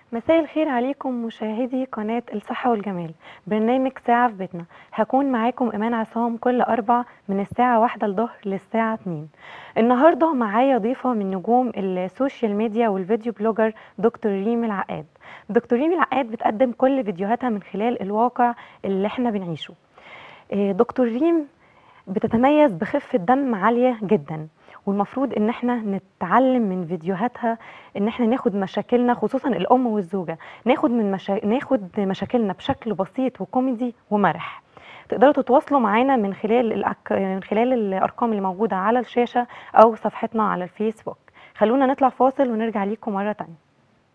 مساء الخير عليكم مشاهدي قناة الصحة والجمال برنامج ساعة في بيتنا هكون معاكم إيمان عصام كل أربع من الساعة واحدة الظهر للساعة اتنين النهاردة معايا ضيفة من نجوم السوشيال ميديا والفيديو بلوجر دكتور ريم العقاد دكتور ريم العقاد بتقدم كل فيديوهاتها من خلال الواقع اللي احنا بنعيشه إيه، دكتور ريم بتتميز بخفة دم عالية جدا والمفروض ان احنا نتعلم من فيديوهاتها ان احنا ناخد مشاكلنا خصوصا الام والزوجه ناخد من مشا... ناخد مشاكلنا بشكل بسيط وكوميدي ومرح تقدروا تتواصلوا معانا من خلال الأك... من خلال الارقام اللي موجوده على الشاشه او صفحتنا على الفيسبوك خلونا نطلع فاصل ونرجع ليكم مره تانية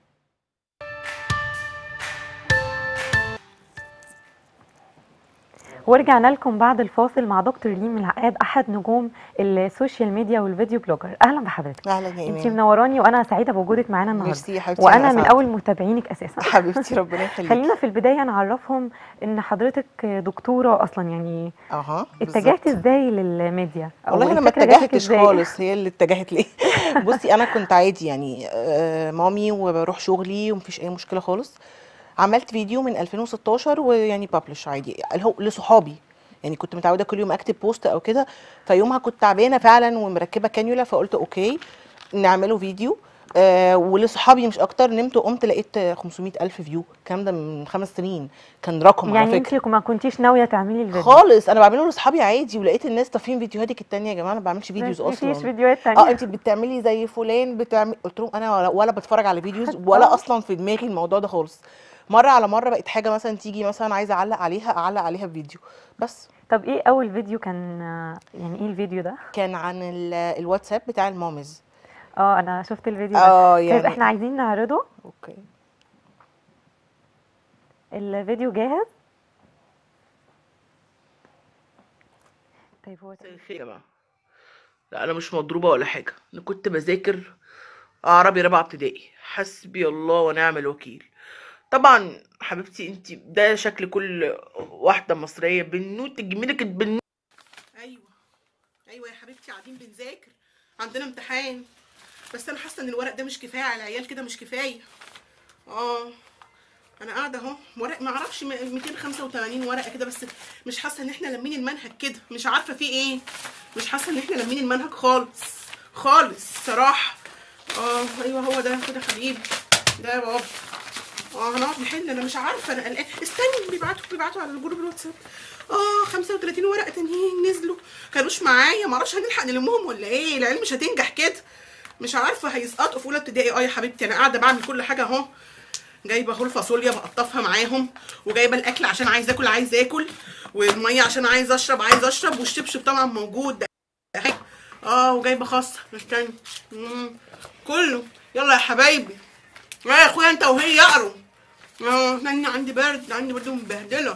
ورجعنا لكم بعد الفاصل مع دكتور ريم العقاد احد نجوم السوشيال ميديا والفيديو بلوجر اهلا بحضرتك اهلا يا انت ايمان منوراني وانا سعيده بوجودك معانا النهارده ميرسي يا حبيبتي وانا من أسعد. اول متابعينك اساسا حبيبتي ربنا يخليكي خلينا في البدايه نعرفهم ان حضرتك دكتوره اصلا يعني اها اتجهتي بالظبط. ازاي للميديا أو والله انا ما الفكرة جاتلك اتجهتش إزاي؟ خالص هي اللي اتجهت ليه بصي انا كنت عادي يعني آه، مامي وبروح شغلي ومفيش اي مشكله خالص عملت فيديو من 2016 ويعني بابلش عادي اللي هو لصحابي يعني كنت متعوده كل يوم اكتب بوست او كده فيومها كنت تعبانه فعلا ومركبه كانيولا فقلت اوكي نعمله فيديو آه ولصحابي مش اكتر نمت وقمت لقيت 500 الف فيو الكلام ده من خمس سنين كان رقم على يعني فكره انت ما كنتيش ناويه تعملي الفيديو خالص انا بعمله لاصحابي عادي ولقيت الناس طافين فيديوهاتك التانية يا جماعه انا ما بعملش فيديوز اصلا مفيش فيديوهات تانية اه انت بتعملي زي فلان بتعمل قلت لهم انا ولا, ولا بتفرج على فيديوز ولا آه. اصلا في دماغي الموضوع ده خالص مره على مره بقت حاجه مثلا تيجي مثلا عايزه اعلق عليها اعلق عليها بفيديو بس طب ايه اول فيديو كان يعني ايه الفيديو ده كان عن ال- الواتساب بتاع المامز اه انا شفت الفيديو ده اه طيب يعني احنا عايزين نعرضه اوكي الفيديو جاهز طيب هو مساء الخير يا جماعة لا أنا مش مضروبة ولا حاجة أنا كنت بذاكر عربي رابعة ابتدائي حسبي الله ونعم الوكيل طبعا حبيبتي انت ده شكل كل واحدة مصرية بنوت جميلك البنوت ايوه ايوه يا حبيبتي قاعدين بنذاكر عندنا امتحان بس انا حاسه ان الورق ده مش كفايه على العيال كده مش كفايه اه انا قاعده اهو ورق ما اعرفش م- 285 ورقه كده بس مش حاسه ان احنا لمين المنهج كده مش عارفه في ايه مش حاسه ان احنا لمين المنهج خالص خالص صراحه اه ايوه هو ده كده حبيبي ده يا بابا اه هنقعد نحل انا مش عارفه انا قلقان استني بيبعتوا بيبعتوا على الجروب الواتساب اه 35 ورقه تانيين نزلوا كانوش معايا معرفش هنلحق نلمهم ولا ايه العيال مش هتنجح كده مش عارفه هيسقطوا في اولى ابتدائي اه يا حبيبتي انا قاعده بعمل كل حاجه اهو جايبه اهو الفاصوليا بقطفها معاهم وجايبه الاكل عشان عايز اكل عايز اكل والميه عشان عايز اشرب عايز اشرب والشبشب طبعا موجود ده حاجة. اه وجايبه خاصه استني مم. كله يلا يا حبايبي يا اخويا انت وهي يقروا اه استني عندي برد عندي برد مبهدله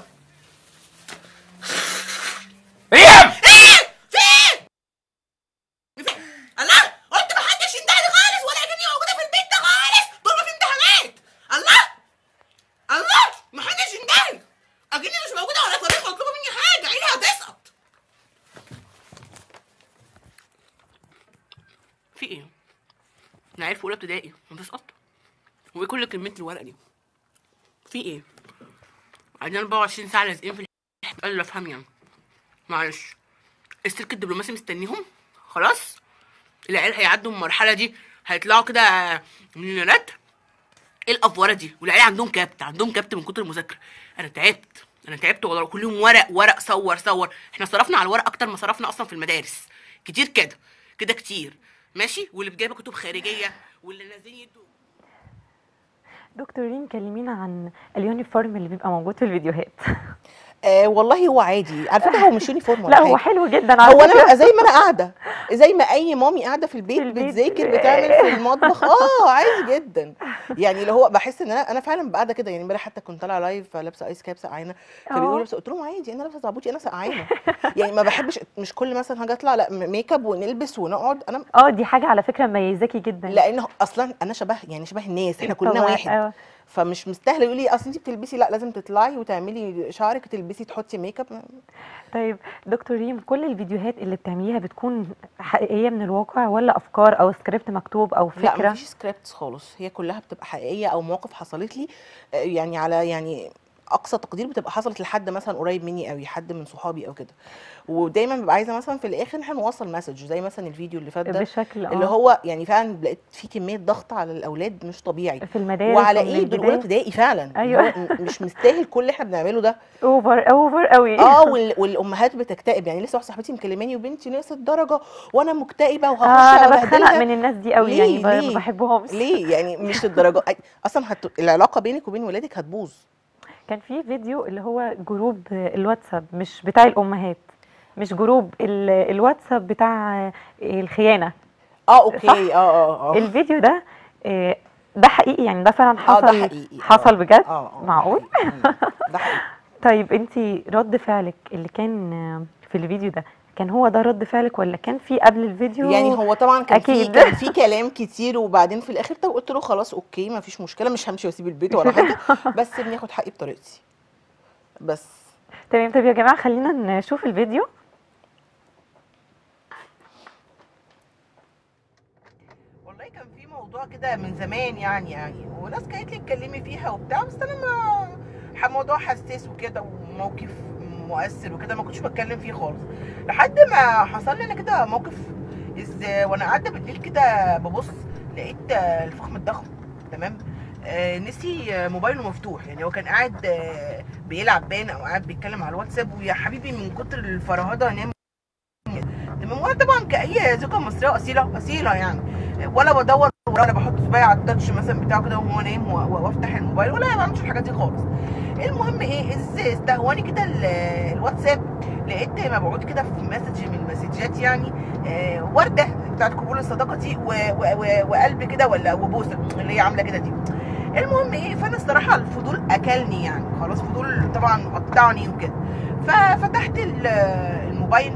ريم في ايه؟ الله قلت ما حدش يندهلي خالص ولا كاني موجوده في البيت ده خالص طول ما في امتحانات الله الله ما حدش يندهلي اكني مش موجوده ولا طريقه يطلبوا مني حاجه عيني هتسقط في ايه؟ أنا عارف أولى ابتدائي هتسقط وإيه كل كلمة الورقة دي؟ في ايه؟ قاعدين 24 ساعة لازقين في الح- قال له افهم يعني معلش السلك الدبلوماسي مستنيهم خلاص العيال هيعدوا من المرحلة دي هيطلعوا كده مليونيرات ايه الافوره دي والعيال عندهم كبت عندهم كبت من كتر المذاكره انا تعبت انا تعبت والله كل يوم ورق ورق صور صور احنا صرفنا على الورق اكتر ما صرفنا اصلا في المدارس كتير كده كده كتير ماشي واللي جايبه كتب خارجيه واللي نازلين يدوا دكتور ريم كلمينا عن اليونيفورم اللي بيبقى موجود في الفيديوهات آه والله هو عادي على فكره هو مش يونيفورم ولا لا هو حاجه حلو جدا على هو انا فكرة. ببقى زي ما انا قاعده زي ما اي مامي قاعده في البيت في البيت. بتذاكر بتعمل في المطبخ اه عادي جدا يعني اللي هو بحس ان انا انا فعلا ببقى قاعده كده يعني امبارح حتى كنت طالعه لايف لابسه ايس كاب سقعانه فبيقولوا اه. لابسه قلت لهم عادي انا لابسه زعبوطي انا سقعانه يعني ما بحبش مش كل مثلا حاجه اطلع لا ميك اب ونلبس ونقعد انا اه دي حاجه على فكره مميزاكي جدا لان اصلا انا شبه يعني شبه الناس احنا كلنا طبعاً، واحد اه. فمش مستاهله يقول لي اصل انت بتلبسي لا لازم تطلعي وتعملي شعرك وتلبسي تحطي ميك اب طيب دكتور ريم كل الفيديوهات اللي بتعمليها بتكون حقيقيه من الواقع ولا افكار او سكريبت مكتوب او لا فكره مفيش سكريبتس خالص هي كلها بتبقى حقيقيه او مواقف حصلت لي آه، يعني على يعني اقصى تقدير بتبقى حصلت لحد مثلا قريب مني قوي حد من صحابي او كده ودايما ببقى عايزه مثلا في الاخر احنا نوصل مسج زي مثلا الفيديو اللي فات ده بشكل اللي آه. هو يعني فعلا لقيت في كميه ضغط على الاولاد مش طبيعي في المدارس وعلى ومن ايه دول اولى البداية. ابتدائي فعلا اللي أيوة. هو م- مش مستاهل كل اللي احنا بنعمله ده اوفر اوفر قوي اه وال- والامهات بتكتئب يعني لسه واحده صاحبتي مكلماني وبنتي ناقص الدرجه وانا مكتئبه وهخش آه انا بتخنق أبهدلها. من الناس دي قوي ليه؟ يعني ب- ليه؟ ما بحبهمش ليه يعني مش للدرجه أي- اصلا هت... العلاقه بينك وبين ولادك هتبوظ كان في فيديو اللي هو جروب الواتساب مش بتاع الامهات مش جروب ال- الواتساب بتاع الخيانه اه اوكي اه اه اه الفيديو ده آه، ده حقيقي يعني ده فعلا اه حصل ده حقيقي حصل آه. بجد اه آه، ده معقول حقيقي. مم. ده حقيقي طيب انت رد فعلك اللي كان آه، في الفيديو ده كان هو ده رد فعلك ولا كان في قبل الفيديو يعني هو طبعا كان في أكيد. كان في كلام كتير وبعدين في الاخر طب قلت له خلاص اوكي ما فيش مشكله مش همشي واسيب البيت ولا حاجه بس ابني ياخد حقي بطريقتي بس تمام طب يا جماعه خلينا نشوف الفيديو والله كان في موضوع كده من زمان يعني يعني وناس كانت لي اتكلمي فيها وبتاع بس انا ما ح- موضوع حساس وكده وموقف مؤثر وكده ما كنتش بتكلم فيه خالص لحد ما حصل لي انا كده موقف إز وانا قاعده بالليل كده ببص لقيت آه، الفخم الضخم تمام آه نسي آه، موبايله مفتوح يعني هو كان قاعد آه بيلعب بان او قاعد بيتكلم على الواتساب ويا حبيبي من كتر الفرهده نام تمام وانا طبعا كاي زوجه مصريه اصيله اصيله يعني ولا بدور ولا بحط صباعي على التاتش مثلا بتاعه كده وهو نايم و- و- وافتح الموبايل ولا ما بعملش الحاجات دي خالص المهم ايه إز استهواني كده ال- الواتساب لقيت مبعوث كده في مسج من المسجات يعني آه ورده بتاعت قبول الصداقه دي و- و- و- وقلب كده ولا وبوسه اللي هي عامله كده دي المهم ايه فانا الصراحه الفضول اكلني يعني خلاص فضول طبعا قطعني وكده ففتحت ال- الموبايل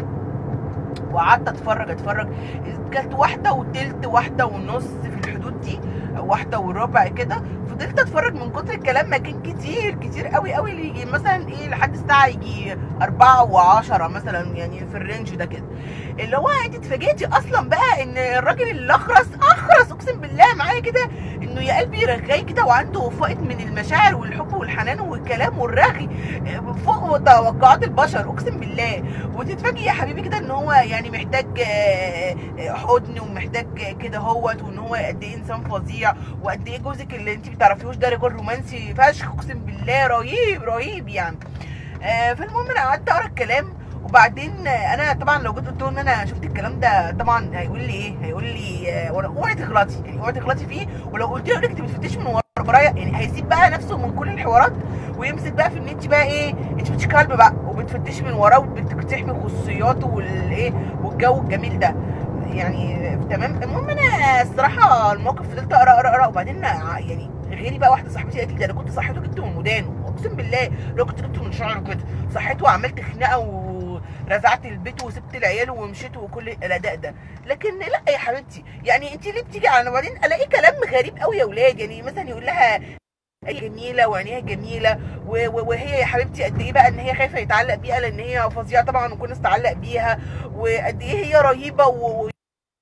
وقعدت اتفرج اتفرج كانت واحده وتلت واحده ونص في الحدود دي واحده وربع كده فضلت اتفرج من كتر الكلام ما كان كتير كتير قوي قوي اللي يجي مثلا ايه لحد الساعه يجي أربعة وعشرة مثلا يعني في الرينج ده كده اللي هو انت اتفاجئتي اصلا بقى ان الراجل اللي اخرس اخرس اقسم بالله معايا كده انه يا قلبي رغاي كده وعنده فائض من المشاعر والحب والحنان والكلام والرغي فوق توقعات البشر اقسم بالله وتتفاجئي يا حبيبي كده ان هو يعني محتاج آه، آه، حضن ومحتاج كده هوت وان هو قد ايه انسان فظيع وقد ايه جوزك اللي انت بتعرفيهوش ده رجل رومانسي فشخ اقسم بالله رهيب رهيب يعني آه، فالمهم انا قعدت اقرا الكلام وبعدين آه، انا طبعا لو جيت قلت له ان انا شفت الكلام ده طبعا هيقول لي ايه هيقول لي آه، ولا- اوعي تغلطي يعني اوعي تغلطي فيه ولو قلت له انك بتفتشي من ورا ورايا يعني هيسيب بقى نفسه من كل الحوارات ويمسك بقى في ان انت بقى ايه انت بتش كلب بقى وبتفتشي من وراه وبتقتحمي خصوصياته والايه والجو الجميل ده يعني تمام المهم انا الصراحه الموقف فضلت اقرا اقرا اقرا وبعدين ع- يعني غيري بقى واحده صاحبتي قالت لي ده انا كنت صحيته جبته من ودانه اقسم بالله لو كنت جبته من شعره كده صحيته وعملت خناقه ورزعت البيت وسبت العيال ومشيت وكل الاداء ده لكن لا يا حبيبتي يعني انت ليه بتيجي على وبعدين الاقي كلام غريب قوي يا اولاد يعني مثلا يقول لها هي جميله وعينيها جميله و- و- وهي يا حبيبتي قد ايه بقى ان هي خايفه يتعلق بيها لان هي فظيعه طبعا وكل الناس تتعلق بيها وقد ايه هي رهيبه و و-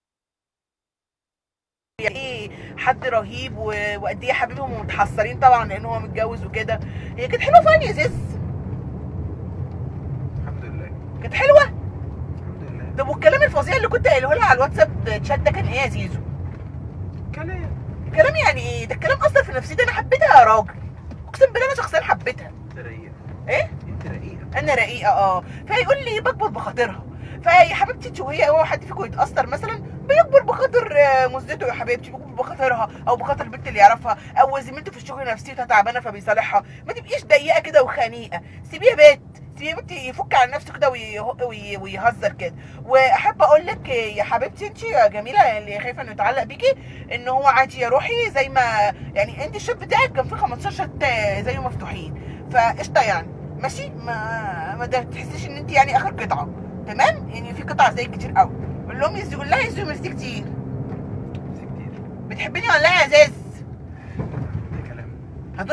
يعني ايه حد رهيب و- وقد ايه حبيبهم متحسرين طبعا لان هو متجوز وكده هي كانت حلوه فعلا يا زيز الحمد لله كانت حلوه الحمد لله طب والكلام الفظيع اللي كنت قايله لها على الواتساب تشات ده كان ايه يا زيزو كلام كلام يعني ايه ده الكلام اثر في نفسيتي انا حبيتها يا راجل اقسم بالله انا شخصيا حبيتها انت رقيقه ايه انت رقيقه انا رقيقه اه فيقول لي بكبر بخاطرها فيا حبيبتي انت وهي هو حد فيكم يتاثر مثلا بيكبر بخاطر آه، مزته يا حبيبتي بيكبر بخاطرها او بخاطر البنت اللي يعرفها او زميلته في الشغل نفسيتها تعبانه فبيصالحها ما تبقيش ضيقه كده وخنيقه سيبيه بيت سيبيه بنت يفك على نفسه كده ويه- وي- ويهزر كده واحب اقول لك يا حبيبتي انت يا جميله اللي خايفه انه يتعلق بيكي ان هو عادي يا روحي زي ما يعني انت الشاب بتاعك كان فيه 15 شات آه، زيه مفتوحين فقشطه يعني ماشي ما ما ده تحسيش ان انت يعني اخر قطعه تمام يعني في قطع زي كتير قوي قول لهم يزي قول لها يزي ميرسي كتير بس كتير بتحبني ولا لا يا زاز ده كلام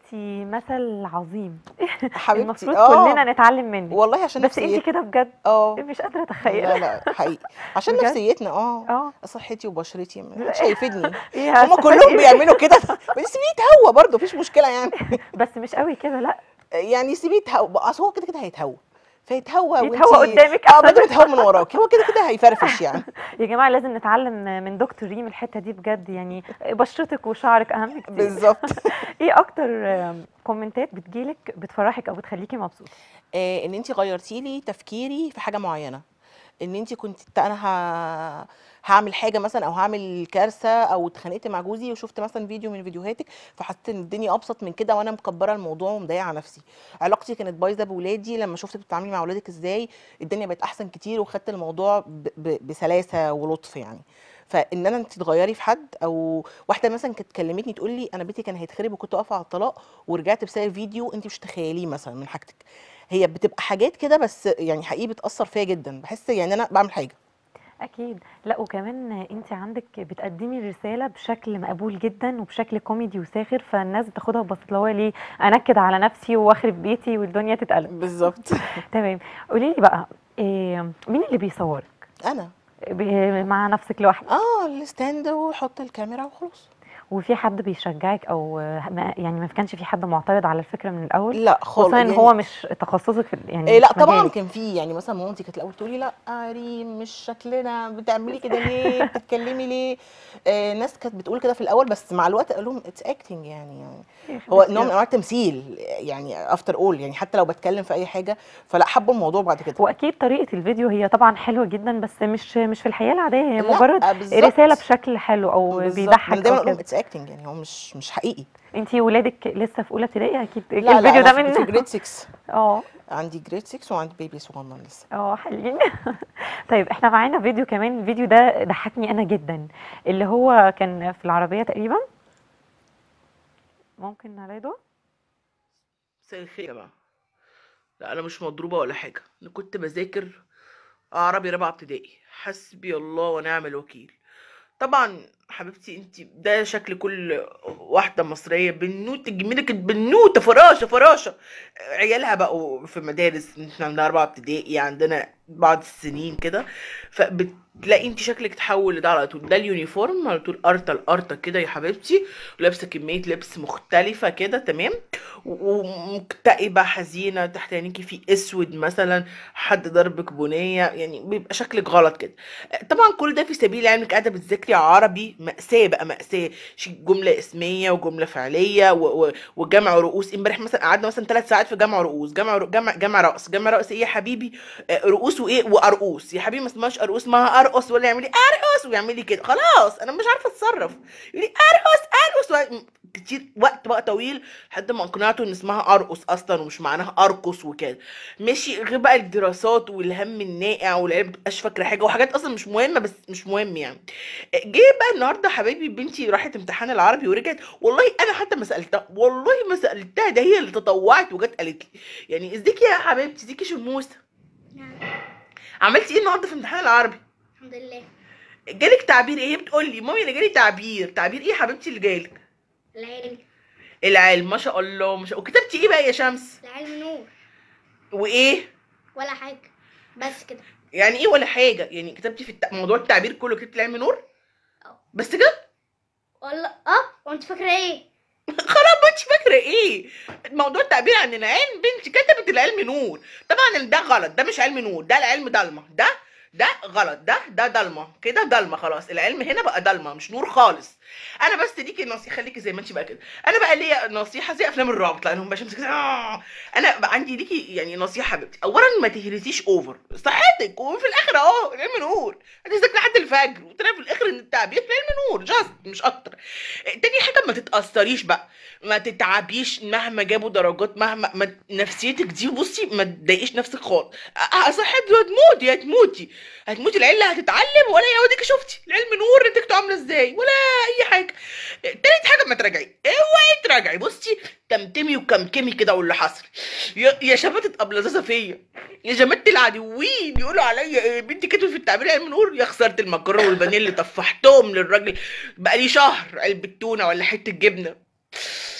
انتي مثل عظيم حبيبتي المفروض اه كلنا نتعلم منك والله عشان بس انتي نفسيتنا كده بجد اه مش قادره لا اتخيل لا حقيقي عشان بجد؟ نفسيتنا اه اه صحتي وبشرتي مش هيفيدني ايه هما هستفاد كلهم إيه؟ بيعملوا كده بس سيبيه يتهوى برضه مفيش مشكله يعني بس مش قوي كده لا يعني سيبيه يتهوى اصل هو كده كده هيتهوى فيتهوى يتهوى وانتي- قدامك اه أحسن. بدل ما يتهوى من وراك هو كده كده هيفرفش يعني يا جماعه لازم نتعلم من دكتور ريم الحته دي بجد يعني بشرتك وشعرك اهم كتير بالظبط ايه اكتر آم، كومنتات بتجيلك بتفرحك او بتخليكي مبسوطه آه ان انت غيرتي لي تفكيري في حاجه معينه ان انت كنت انا ه... هعمل حاجه مثلا او هعمل كارثه او اتخانقت مع جوزي وشفت مثلا فيديو من فيديوهاتك فحسيت ان الدنيا ابسط من كده وانا مكبره الموضوع ومضايقه نفسي علاقتي كانت بايظه بولادي لما شفتك بتتعاملي مع اولادك ازاي الدنيا بقت احسن كتير وخدت الموضوع ب... ب... بسلاسه ولطف يعني فان انا انت تغيري في حد او واحده مثلا كانت كلمتني تقول لي انا بيتي كان هيتخرب وكنت واقفه على الطلاق ورجعت بسبب فيديو انت مش تخيليه مثلا من حاجتك هي بتبقى حاجات كده بس يعني حقيقي بتاثر فيا جدا بحس يعني انا بعمل حاجه اكيد لا وكمان انت عندك بتقدمي الرساله بشكل مقبول جدا وبشكل كوميدي وساخر فالناس بتاخدها ببساطه اللي هو ليه انكد على نفسي واخرب بيتي والدنيا تتقلب بالظبط تمام قولي لي بقى إيه مين اللي بيصورك انا ب- مع نفسك لوحدك اه الستاند وحط الكاميرا وخلاص وفي حد بيشجعك او ما يعني ما كانش في حد معترض على الفكره من الاول لا خالص خصوصا ان يعني هو مش تخصصك في يعني إيه لا مش طبعا مجالك. كان في يعني مثلا مامتي كانت الاول تقولي لا ريم مش شكلنا بتعملي كده ليه بتتكلمي ليه آه ناس كانت بتقول كده في الاول بس مع الوقت قالوا لهم اتس اكتنج يعني, يعني هو نوع من انواع التمثيل يعني افتر اول يعني حتى لو بتكلم في اي حاجه فلا حبوا الموضوع بعد كده واكيد طريقه الفيديو هي طبعا حلوه جدا بس مش مش في الحياه العاديه هي لا، مجرد بالظبط. رساله بشكل حلو او بالظبط. بيضحك انا دايما او اقول كده اتس اكتنج يعني هو مش مش حقيقي انتي ولادك لسه في اولى ابتدائي اكيد لا الفيديو لا ده أنا في من جريد 6 اه عندي جريد 6 وعندي بيبي صغنن لسه اه حلوين طيب احنا معانا فيديو كمان الفيديو ده ضحكني انا جدا اللي هو كان في العربيه تقريبا ممكن نعرضه مساء الخير يا جماعة لا أنا مش مضروبة ولا حاجة أنا كنت بذاكر عربي رابعة ابتدائي حسبي الله ونعم الوكيل طبعا حبيبتي انت ده شكل كل واحدة مصرية بنوتة جميلة كانت بنوتة فراشة فراشة عيالها بقوا في مدارس احنا عندنا أربعة ابتدائي عندنا بعض السنين كده فبتلاقي انت شكلك تحول لده على طول ده اليونيفورم على طول قرطة لقرطة كده يا حبيبتي ولابسة كمية لبس مختلفة كده تمام و- ومكتئبة حزينة تحت عينيكي في اسود مثلا حد ضربك بنية يعني بيبقى شكلك غلط كده طبعا كل ده في سبيل علمك قاعدة بتذاكري عربي مأساة بقى مأساة شي- جملة اسمية وجملة فعلية و- و- وجمع رؤوس امبارح مثلا قعدنا مثلا ثلاث ساعات في جمع رؤوس جمع ر- جمع جمع رأس جمع رأس ايه يا حبيبي آه، رؤوس وايه وارقوس يا حبيبي ما اسمهاش ارقوس اسمها ارقص ولا يعمل لي ارقص ويعمل لي كده خلاص انا مش عارفه اتصرف يقول لي ارقص ارقص و- كتير وقت بقى طويل لحد ما اقنعته ان اسمها ارقص اصلا ومش معناها ارقص وكده ماشي غير بقى الدراسات والهم الناقع والعيال مبتبقاش فاكره حاجه وحاجات اصلا مش مهمه بس مش مهم يعني جه بقى النهارده حبايبي بنتي راحت امتحان العربي ورجعت والله انا حتى ما سالتها والله ما سالتها ده هي اللي تطوعت وجت قالت لي يعني ازيك يا حبيبتي ازيك يا شموسه نعم عملتي ايه النهارده في امتحان العربي الحمد لله جالك تعبير ايه بتقول لي مامي انا جالي تعبير تعبير ايه يا حبيبتي اللي جالك العلم العلم ما شاء الله ما شاء وكتبتي ايه بقى يا شمس العلم نور وايه ولا حاجة بس كده يعني ايه ولا حاجه يعني كتبتي في الت... موضوع التعبير كله كتبتي العلم نور اه بس كده ولا اه وانت فاكرة ايه؟ خلاص ما انتش فاكره ايه موضوع التعبير عن العلم بنتي كتبت العلم نور طبعا ده غلط ده مش علم نور ده العلم ضلمه ده ده غلط ده ده ضلمه كده ضلمه خلاص العلم هنا بقى ضلمه مش نور خالص انا بس ليكي نصيحه خليكي زي ما انت بقى كده انا بقى ليا نصيحه زي افلام الرعب طلع لهم بشمس كده آه. انا بقى عندي ليكي يعني نصيحه حبيبتي اولا ما تهرسيش اوفر صحتك وفي الاخر اهو العلم نور هتذاكري لحد الفجر وطلع في الاخر ان التعبير في العلم نور جاست مش اكتر تاني حاجه ما تتاثريش بقى ما تتعبيش مهما جابوا درجات مهما ما نفسيتك دي بصي ما تضايقيش نفسك خالص أه، صحتك هتموتي هتموتي هتموتي العيله هتتعلم ولا يا وديك شفتي العلم نور نتيجته عامله ازاي ولا اي حاجه تالت حاجه ما تراجعي اوعي تراجعي بصي تمتمي وكمكمي كده واللي حصل يا يا شماتة ابلزازه فيا يا جماعه العدوين يقولوا عليا إيه، بنتي كتبت في التعبير علم نور يا خساره المكرونه والبانيه اللي طفحتهم للراجل بقالي شهر علبه تونه ولا حته جبنه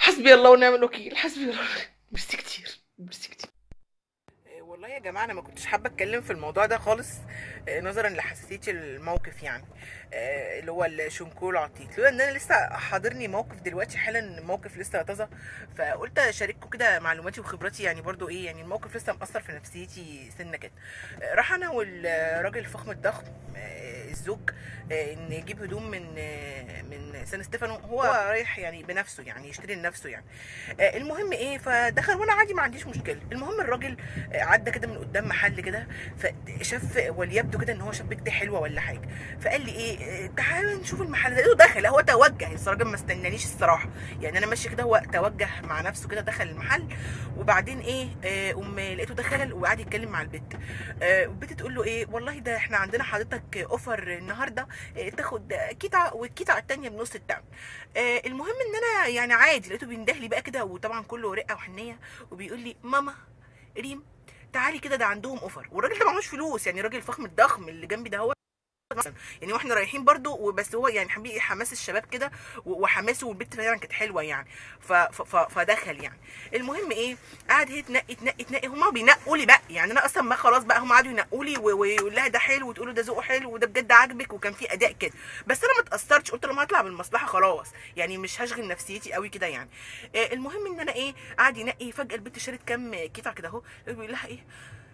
حسبي الله ونعم الوكيل حسبي الله ميرسي كتير ميرسي كتير آه، والله يا جماعه انا ما كنتش حابه اتكلم في الموضوع ده خالص آه، نظرا لحساسيه الموقف يعني آه، اللي هو الشنكول عطيت لولا ان انا لسه حاضرني موقف دلوقتي حالا موقف لسه طازه فقلت اشارككم كده معلوماتي وخبراتي يعني برضو ايه يعني الموقف لسه مأثر في نفسيتي سنه كده آه، راح انا والراجل الفخم الضخم آه، الزوج آه، ان يجيب هدوم من آه، من سان ستيفانو هو رايح يعني بنفسه يعني يشتري لنفسه يعني آه، المهم ايه فدخل وانا عادي ما عنديش مشكله المهم الراجل آه، عدى كده من قدام محل كده فشاف وليبدو كده ان هو شاف بنت حلوه ولا حاجه فقال لي ايه آه، تعالى نشوف المحل ده لقيته دخل هو توجه بس الراجل ما استنانيش الصراحه يعني انا ماشيه كده هو توجه مع نفسه كده دخل المحل وبعدين ايه آه، قوم لقيته دخل وقعد يتكلم مع البت آه، والبت تقول له ايه والله ده احنا عندنا حضرتك اوفر النهارده آه، تاخد قطعه والقطعه التانيه بنص الثمن آه، المهم ان انا يعني عادي لقيته بينده لي بقى كده وطبعا كله رقه وحنيه وبيقول لي ماما ريم تعالي كده ده عندهم اوفر والراجل ده معهوش فلوس يعني الراجل الفخم الضخم اللي جنبي ده هو مثلا يعني واحنا رايحين برضو وبس هو يعني حبيبي حماس الشباب كده و- وحماسه والبت فعلا كانت حلوه يعني ف ف ف فدخل يعني المهم ايه قعد هي تنقي تنقي تنقي هما بينقوا لي بقى يعني انا اصلا ما خلاص بقى هم قعدوا ينقوا لي و- ويقول لها ده حلو وتقول له ده ذوقه حلو وده بجد عاجبك وكان في اداء كده بس انا ما اتاثرتش قلت لما هطلع من المصلحه خلاص يعني مش هشغل نفسيتي قوي كده يعني آه المهم ان انا ايه قعد ينقي فجاه البت شالت كام قطعه كده اهو بيقول لها ايه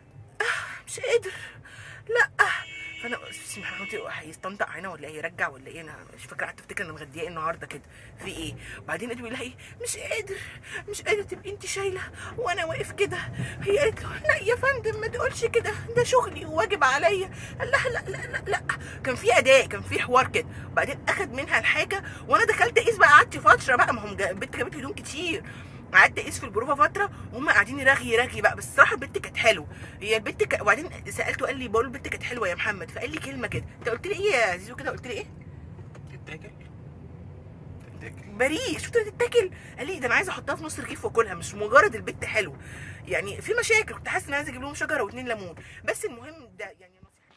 آه مش قادر لا فانا بسم الله الرحمن الرحيم هيستنطق علينا ولا ايه يرجع ولا ايه انا مش فاكره قعدت افتكر انا مغديه ايه النهارده كده في ايه وبعدين قالت لها ايه مش قادر مش قادر تبقي انت شايله وانا واقف كده هي قالت له لا يا فندم ما تقولش كده ده شغلي وواجب عليا قال لها لا لا لا لا كان في اداء كان في حوار كده وبعدين اخد منها الحاجه وانا دخلت اقيس بقى قعدت فتره بقى ما هم جا- البنت جابت لي هدوم كتير قعدت اقيس في البروفه فتره وهم قاعدين يرغي رغي بقى بس الصراحه البنت كانت حلوه هي البنت ك... وبعدين سالته قال لي بقول البنت كانت حلوه يا محمد فقال لي كلمه كده انت قلت لي ايه يا زيزو كده قلت لي ايه تتاكل تتاكل بريء شفت تتاكل قال لي ده انا عايزه احطها في نص رغيف واكلها مش مجرد البنت حلوه يعني في مشاكل كنت حاسه ان انا عايزه اجيب لهم شجره واتنين ليمون بس المهم ده يعني نصيحة.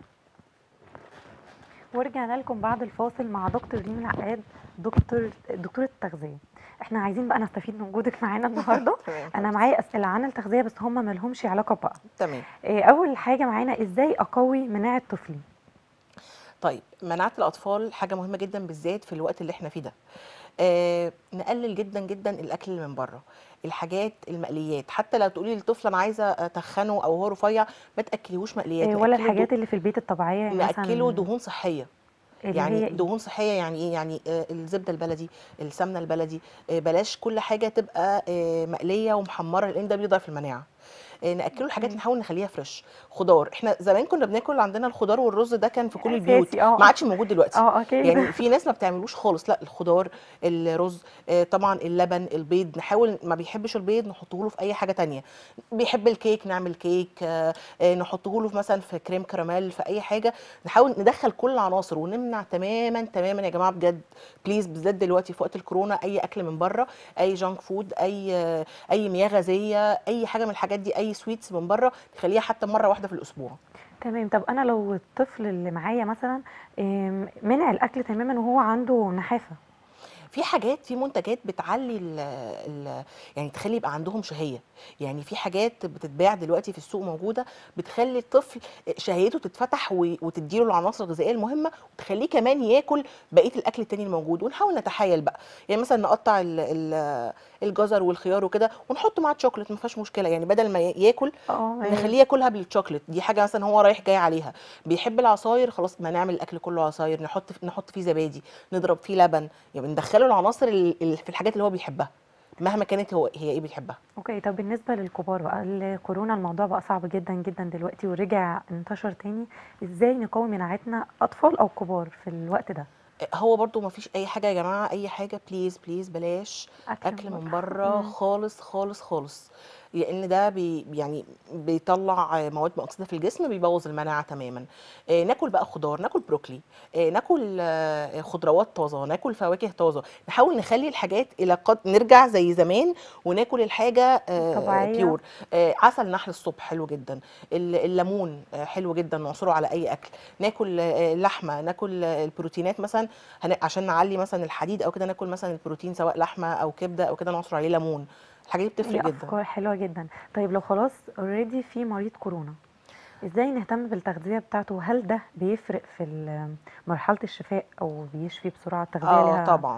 ورجعنا لكم بعد الفاصل مع دكتور ريم العقاد دكتور دكتورة التغذية احنا عايزين بقى نستفيد من وجودك معانا النهارده تمام انا معايا اسئله عن التغذيه بس هم ما لهمش علاقه بقى تمام إيه، اول حاجه معانا ازاي اقوي مناعه طفلي طيب مناعة الأطفال حاجة مهمة جدا بالذات في الوقت اللي احنا فيه ده آه نقلل جدا جدا الأكل اللي من بره الحاجات المقليات حتى لو تقولي للطفل أنا عايزة أتخنه أو هو رفيع ما تأكليهوش مقليات إيه، ولا نأكله الحاجات دو- اللي في البيت الطبيعيه يعني نأكله مثلا دهون صحية اللي هي يعني إيه؟ دهون صحيه يعني ايه يعني آه، الزبده البلدي السمنه البلدي آه، بلاش كل حاجه تبقى آه، مقليه ومحمره لان ده بيضعف المناعه آه، ناكله الحاجات أوكي. نحاول نخليها فريش خضار احنا زمان كنا بناكل عندنا الخضار والرز ده كان في كل أساسي، البيوت آه. ما عادش موجود دلوقتي اه اكيد يعني في ناس ما بتعملوش خالص لا الخضار الرز آه، طبعا اللبن البيض نحاول ما بيحبش البيض نحطه له في اي حاجه تانية بيحب الكيك نعمل كيك آه، آه، نحطه له في مثلا في كريم كراميل في اي حاجه نحاول ندخل كل العناصر ونمنع تماما تماما يا جماعه بجد بليز بالذات دلوقتي في وقت الكورونا اي اكل من بره اي جانك فود اي آه، اي مياه غازيه اي حاجه من الحاجات دي اي سويتس من بره نخليها حتى مره واحده في الاسبوع تمام طب انا لو الطفل اللي معايا مثلا إيه، منع الاكل تماما وهو عنده نحافه في حاجات في منتجات بتعلي ال ال يعني تخلي يبقى عندهم شهيه يعني في حاجات بتتباع دلوقتي في السوق موجوده بتخلي الطفل شهيته تتفتح و- وتديله العناصر الغذائيه المهمه وتخليه كمان ياكل بقيه الاكل التاني الموجود ونحاول نتحايل بقى يعني مثلا نقطع ال- ال- الجزر والخيار وكده ونحط معاه شوكليت ما فيهاش مشكله يعني بدل ما ي- ياكل اه نخليه ياكلها بالشوكليت دي حاجه مثلا هو رايح جاي عليها بيحب العصاير خلاص ما نعمل الاكل كله عصاير نحط نحط فيه زبادي نضرب فيه لبن يعني ندخله العناصر ال- ال- في الحاجات اللي هو بيحبها مهما كانت هو هي ايه بيحبها اوكي طب بالنسبه للكبار بقى الكورونا الموضوع بقى صعب جدا جدا دلوقتي ورجع انتشر تاني ازاي نقوي مناعتنا اطفال او كبار في الوقت ده هو برضو ما فيش اي حاجه يا جماعه اي حاجه بليز بليز بلاش اكل من بره مم. خالص خالص خالص لان ده بي يعني بيطلع مواد مؤكسده في الجسم بيبوظ المناعه تماما آه، ناكل بقى خضار ناكل بروكلي آه، ناكل آه، خضروات طازه ناكل فواكه طازه نحاول نخلي الحاجات الى قد نرجع زي زمان وناكل الحاجه طبيعية. بيور عسل نحل الصبح حلو جدا ال- الليمون آه، حلو جدا نعصره على اي اكل ناكل آه، لحمه ناكل آه، البروتينات مثلا هن- عشان نعلي مثلا الحديد او كده ناكل مثلا البروتين سواء لحمه او كبده او كده نعصر عليه ليمون الحاجات دي دي بتفرق جدا افكار حلوه جدا طيب لو خلاص اوريدي في مريض كورونا ازاي نهتم بالتغذيه بتاعته هل ده بيفرق في ال- مرحله الشفاء او بيشفي بسرعه التغذيه اه ليها طبعا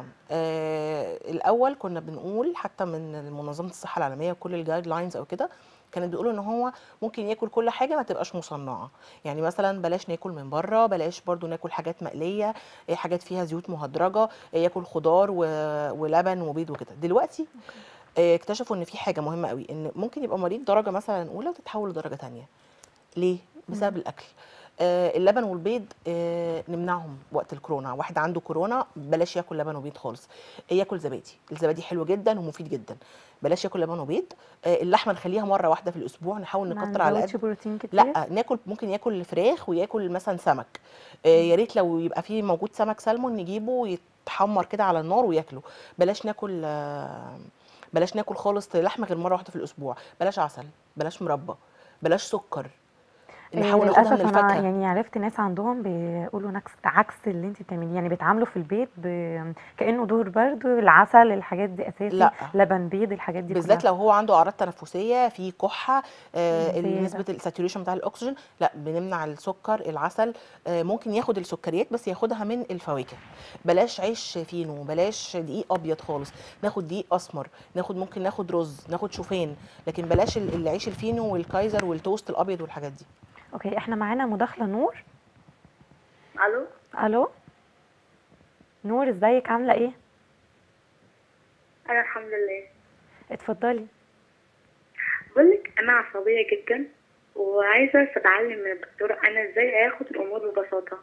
آه الاول كنا بنقول حتى من منظمه الصحه العالميه وكل الجايد لاينز او كده كانت بيقولوا ان هو ممكن ياكل كل حاجه ما تبقاش مصنعه يعني مثلا بلاش ناكل من بره بلاش برضو ناكل حاجات مقليه آه، حاجات فيها زيوت مهدرجه آه، ياكل خضار و... ولبن وبيض وكده دلوقتي آه، اكتشفوا ان في حاجه مهمه قوي ان ممكن يبقى مريض درجه مثلا اولى وتتحول لدرجه تانية ليه بسبب الاكل آه اللبن والبيض آه نمنعهم وقت الكورونا واحد عنده كورونا بلاش ياكل لبن وبيض خالص آه، ياكل زبادي الزبادي حلو جدا ومفيد جدا بلاش ياكل لبن وبيض آه اللحمه نخليها مره واحده في الاسبوع نحاول ما نكتر على نزودش قد بروتين كتير لا ناكل ممكن ياكل فراخ وياكل مثلا سمك آه يا ريت لو يبقى فيه موجود سمك سلمون نجيبه ويتحمر كده على النار وياكله بلاش ناكل آه بلاش ناكل خالص لحمه غير مره واحده في الاسبوع بلاش عسل بلاش مربى بلاش سكر إيه، نحاول ناخدها للاسف من انا الفاكهه يعني عرفت ناس عندهم بيقولوا نكس عكس اللي انت بتعمليه يعني بيتعاملوا في البيت ب... كانه دور برد العسل الحاجات دي اساسي لا. لبن بيض الحاجات دي بالذات كلها لو هو عنده اعراض تنفسيه في كحه آه زيادة. نسبه الساتوريشن بتاع الاكسجين لا بنمنع السكر العسل آه ممكن ياخد السكريات بس ياخدها من الفواكه بلاش عيش فينو بلاش دقيق ابيض خالص ناخد دقيق اسمر ناخد ممكن ناخد رز ناخد شوفان لكن بلاش ال- العيش الفينو والكايزر والتوست الابيض والحاجات دي اوكي احنا معانا مداخله نور الو الو نور ازيك عامله ايه انا الحمد لله اتفضلي بقولك انا عصبيه جدا وعايزه اتعلم من الدكتوره انا ازاي اخد الامور ببساطه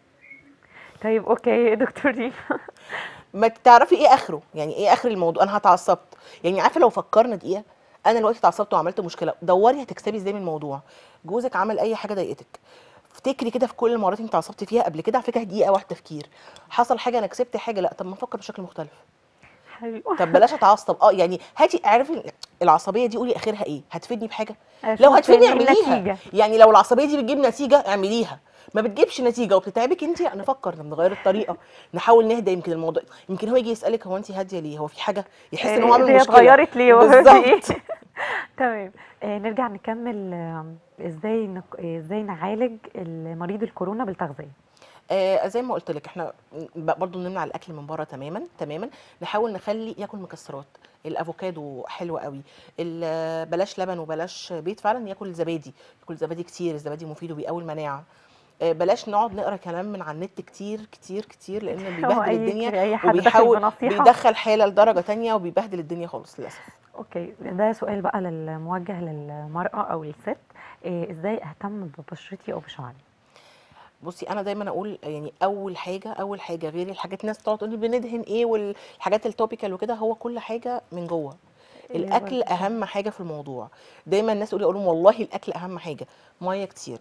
طيب اوكي دكتور ريما ما تعرفي ايه اخره يعني ايه اخر الموضوع انا اتعصبت يعني عارفه لو فكرنا دقيقه انا دلوقتي اتعصبت وعملت مشكله دوري هتكسبي ازاي من الموضوع جوزك عمل اي حاجه ضايقتك افتكري كده في كل المرات انت اتعصبت فيها قبل كده على فكره دقيقه واحده تفكير حصل حاجه انا كسبت حاجه لا طب ما افكر بشكل مختلف حلو طب بلاش اتعصب اه يعني هاتي اعرفي العصبيه دي قولي اخرها ايه هتفيدني بحاجه أشوف لو هتفيدني إيه اعمليها النتيجة. يعني لو العصبيه دي بتجيب نتيجه اعمليها ما بتجيبش نتيجه وبتتعبك انت نفكر نغير الطريقه نحاول نهدى يمكن الموضوع يمكن هو يجي يسالك هو انت هاديه ليه هو في حاجه يحس ان هو عامل هي مشكله اتغيرت ليه وهو في ايه بالظبط تمام آه نرجع نكمل آه، ازاي نك... آه، ازاي نعالج المريض الكورونا بالتغذيه آه زي ما قلت لك احنا ب- برضو نمنع الاكل من بره تماما تماما نحاول نخلي ياكل مكسرات الافوكادو حلو قوي ال- بلاش لبن وبلاش بيض فعلا ياكل زبادي ياكل زبادي كتير الزبادي مفيد وبيقوي المناعه آه، بلاش نقعد نقرا كلام من على النت كتير كتير كتير لانه هو بيبهدل اي الدنيا اي حد داخل وبيحاول بنصيحه بيدخل حاله لدرجه تانية وبيبهدل الدنيا خالص للاسف اوكي ده سؤال بقى للموجه للمراه او للست إيه ازاي اهتم ببشرتي او بشعري بصي انا دايما اقول يعني اول حاجه اول حاجه غير الحاجات الناس تقعد تقول لي بندهن ايه والحاجات التوبيكال وكده هو كل حاجه من جوه إيه الاكل برضه؟ اهم حاجه في الموضوع دايما الناس تقول لي اقول لهم والله الاكل اهم حاجه ميه كتير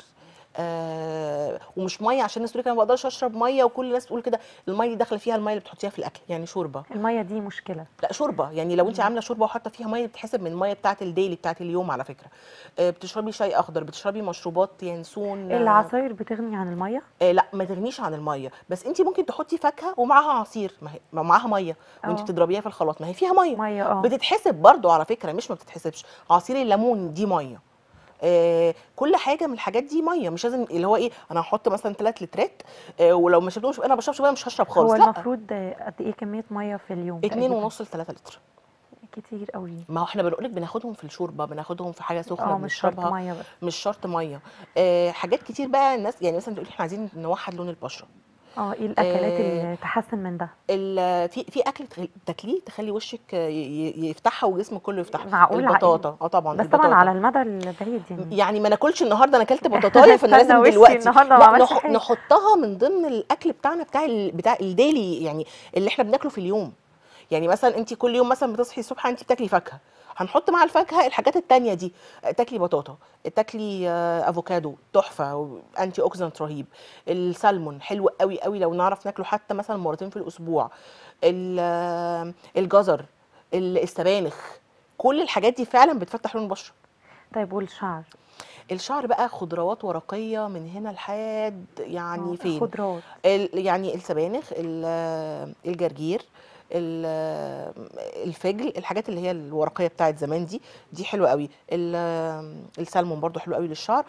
آه ومش ميه عشان الناس تقول لك انا ما بقدرش اشرب ميه وكل الناس تقول كده الميه دي داخله فيها الميه اللي بتحطيها في الاكل يعني شوربه الميه دي مشكله لا شوربه يعني لو انت عامله شوربه وحاطه فيها ميه بتحسب من الميه بتاعه الديلي بتاعه اليوم على فكره آه بتشربي شاي اخضر بتشربي مشروبات ينسون آه، العصاير بتغني عن الميه آه لا ما تغنيش عن الميه بس انت ممكن تحطي فاكهه ومعاها عصير ما هي ما معاها ميه وانت اه. بتضربيها في الخلاط ما هي فيها ميه ميه اه بتتحسب برضو على فكره مش ما بتتحسبش عصير الليمون دي ميه آه كل حاجه من الحاجات دي ميه مش لازم اللي هو ايه انا هحط مثلا 3 لترات آه ولو ما شربتهمش انا بشربش ميه مش هشرب خالص هو لا المفروض آه، قد ايه كميه ميه في اليوم اتنين تقريباً؟ ونص ل 3 لتر كتير قوي ما هو احنا بنقولك بناخدهم في الشوربه بناخدهم في حاجه سخنه اه مش شرط بنشربها ميه بس مش شرط ميه آه حاجات كتير بقى الناس يعني مثلا تقولي احنا عايزين نوحد لون البشره اه ايه الاكلات آه، اللي تحسن من ده ال- في في اكل تخل- تاكليه تخلي وشك ي- ي- يفتحها وجسمك كله يفتحها معقول البطاطا اه طبعا بس طبعا البطاطا. على المدى البعيد يعني يعني ما ناكلش النهارده انا اكلت بطاطايه فانا استنى لازم وشي دلوقتي النهاردة ما لا عملش نح- حاجة. نحطها من ضمن الاكل بتاعنا بتاع ال... بتاع الديلي يعني اللي احنا بناكله في اليوم يعني مثلا انت كل يوم مثلا بتصحي الصبح انت بتاكلي فاكهه هنحط مع الفاكهه الحاجات التانية دي تاكلي بطاطا تاكلي آه، افوكادو تحفه انتي اوكسيدنت رهيب السلمون حلو قوي قوي لو نعرف ناكله حتى مثلا مرتين في الاسبوع ال- آه، الجزر ال- السبانخ كل الحاجات دي فعلا بتفتح لون البشره طيب والشعر الشعر بقى خضروات ورقيه من هنا لحد يعني آه، فين خضروات ال- يعني السبانخ ال- الجرجير ال- الفجل الحاجات اللي هي الورقيه بتاعت زمان دي دي حلوه قوي ال- السلمون برضو حلو قوي للشعر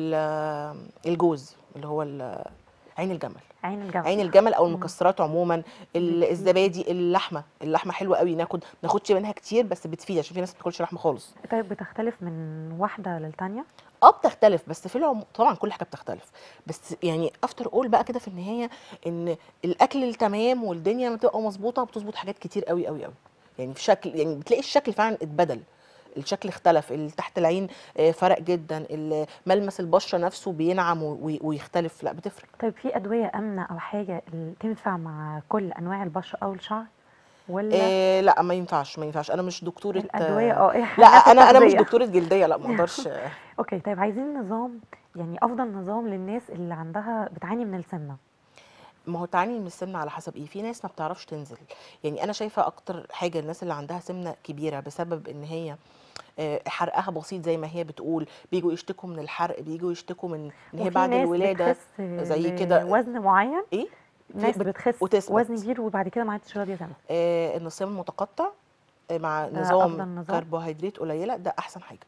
والجوز اللي هو ال- عين الجمل عين الجمل عين الجمل او المكسرات عموما ال- الزبادي اللحمه اللحمه حلوه قوي ناخد ما ناخدش منها كتير بس بتفيد عشان في ناس ما بتاكلش لحمه خالص طيب بتختلف من واحده للتانيه اه بتختلف بس في العموم طبعا كل حاجه بتختلف بس يعني افتر اول بقى كده في النهايه ان الاكل التمام والدنيا لما تبقى مظبوطه بتظبط حاجات كتير قوي قوي قوي يعني في شكل يعني بتلاقي الشكل فعلا اتبدل الشكل اختلف اللي تحت العين آه، فرق جدا ال- ملمس البشره نفسه بينعم وي- ويختلف لا بتفرق طيب في ادويه امنه او حاجه اللي تنفع مع كل انواع البشره او الشعر ولا آه لا ما ينفعش ما ينفعش انا مش دكتوره الادويه اه إيه لا حاجات انا انا مش التغذية. دكتوره جلديه لا ما اقدرش اوكي طيب عايزين نظام يعني افضل نظام للناس اللي عندها بتعاني من السمنه ما هو تعاني من السمنه على حسب ايه في ناس ما بتعرفش تنزل يعني انا شايفه اكتر حاجه الناس اللي عندها سمنه كبيره بسبب ان هي آه، حرقها بسيط زي ما هي بتقول بيجوا يشتكوا من الحرق بيجوا يشتكوا من ان هي وفي بعد ناس الولاده بتخس زي كده وزن معين ايه ناس بت- بتخس وتثبت. وزن كبير وبعد كده ما عادش راضيه تنزل آه ان الصيام المتقطع آه، مع ده نظام أفضل نظام؟ كربوهيدرات قليله ده احسن حاجه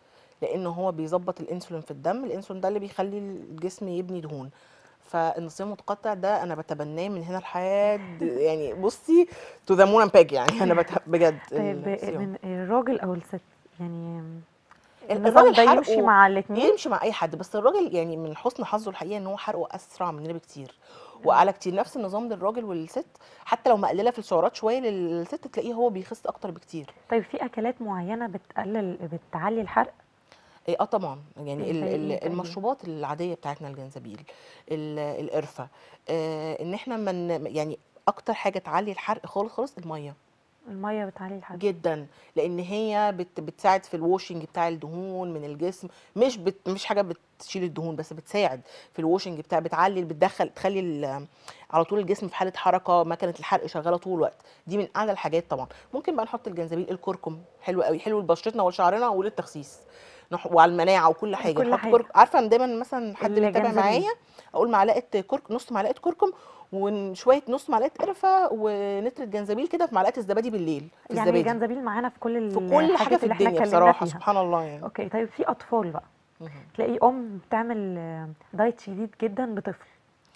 لان هو بيظبط الانسولين في الدم الانسولين ده اللي بيخلي الجسم يبني دهون فالنظام المتقطع ده انا بتبناه من هنا لحد يعني بصي تو ذا مون باج يعني انا بت... بجد طيب الصيام. من الراجل او الست يعني ال- النظام الراجل ده يمشي حرقه مع الاثنين يمشي مع اي حد بس الراجل يعني من حسن حظه الحقيقه ان هو حرقه اسرع مننا بكتير واعلى كتير نفس النظام للراجل والست حتى لو مقلله في السعرات شويه للست تلاقيه هو بيخس اكتر بكتير طيب في اكلات معينه بتقلل بتعلي الحرق إيه، اه طبعا يعني زي ال- إيه ال- تقريباً؟ المشروبات العاديه بتاعتنا الجنزبيل ال- القرفه آه ان احنا من يعني اكتر حاجه تعلي الحرق خالص خالص الميه الميه بتعلي الحرق جدا لان هي بت بتساعد في الواشنج بتاع الدهون من الجسم مش بت مش حاجه بتشيل الدهون بس بتساعد في الواشنج بتاع بتعلي بتدخل تخلي ال- على طول الجسم في حاله حركه مكنه الحرق شغاله طول الوقت دي من اعلى الحاجات طبعا ممكن بقى نحط الجنزبيل الكركم حلو قوي حلو لبشرتنا ولشعرنا وللتخسيس نح- وعلى المناعه وكل حاجه كل نحط حاجة. كركم عارفه أنا دايما مثلا حد بيتابع الجنزبيل. معايا اقول معلقه كرك نص معلقه كركم وشويه نص معلقه قرفه ونتره جنزبيل كده في معلقه الزبادي بالليل في يعني الزبادي الجنزبيل معانا في كل في كل حاجه الحاجات في اللي احنا الدنيا اتكلمنا بصراحه فيها. سبحان الله يعني اوكي طيب في اطفال بقى مهم. تلاقي ام بتعمل آه، دايت شديد جدا بطفل